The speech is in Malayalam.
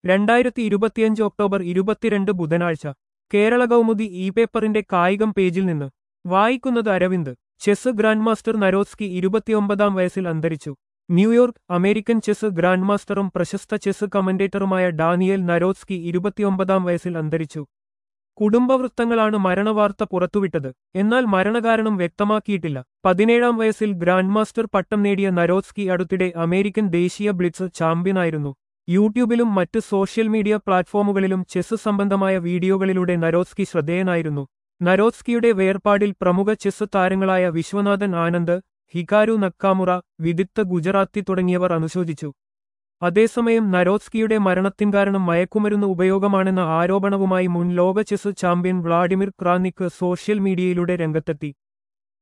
രണ്ടായിരത്തി ഇരുപത്തിയഞ്ച് ഒക്ടോബർ ഇരുപത്തിരണ്ട് ബുധനാഴ്ച കേരള കൗമുദി ഇ പേപ്പറിന്റെ കായികം പേജിൽ നിന്ന് വായിക്കുന്നത് Aravind chess grand master Naroditsky ഇരുപത്തിയൊമ്പതാം വയസ്സിൽ അന്തരിച്ചു ന്യൂയോർക്ക് അമേരിക്കൻ ചെസ് ഗ്രാൻഡ് മാസ്റ്ററും പ്രശസ്ത ചെസ് കമന്റേറ്ററുമായ ഡാനിയൽ നരോത്സ്കി ഇരുപത്തിയൊമ്പതാം വയസ്സിൽ അന്തരിച്ചു കുടുംബവൃത്തങ്ങളാണ് മരണവാർത്ത പുറത്തുവിട്ടത് എന്നാൽ മരണകാരണം വ്യക്തമാക്കിയിട്ടില്ല പതിനേഴാം വയസ്സിൽ ഗ്രാൻഡ് മാസ്റ്റർ പട്ടം നേടിയ നരോത്സ്കി അടുത്തിടെ അമേരിക്കൻ ദേശീയ ബ്ലിറ്റ്സ് ചാമ്പ്യനായിരുന്നു യൂട്യൂബിലും മറ്റ് സോഷ്യൽ മീഡിയ പ്ലാറ്റ്ഫോമുകളിലും ചെസ് സംബന്ധമായ വീഡിയോകളിലൂടെ നരോത്സ്കി ശ്രദ്ധേയനായിരുന്നു നരോത്സ്കിയുടെ വേർപാടിൽ പ്രമുഖ ചെസ് താരങ്ങളായ വിശ്വനാഥൻ ആനന്ദ് ഹികാരു നക്കാമുറ വിദിത്ത ഗുജറാത്തി തുടങ്ങിയവർ അനുശോചിച്ചു അതേസമയം നരോത്സ്കിയുടെ മരണത്തിൻ കാരണം മയക്കുമരുന്ന് ഉപയോഗമാണെന്ന ആരോപണവുമായി മുൻ ലോക chess champion Vladimir Kramnik social മീഡിയയിലൂടെ രംഗത്തെത്തി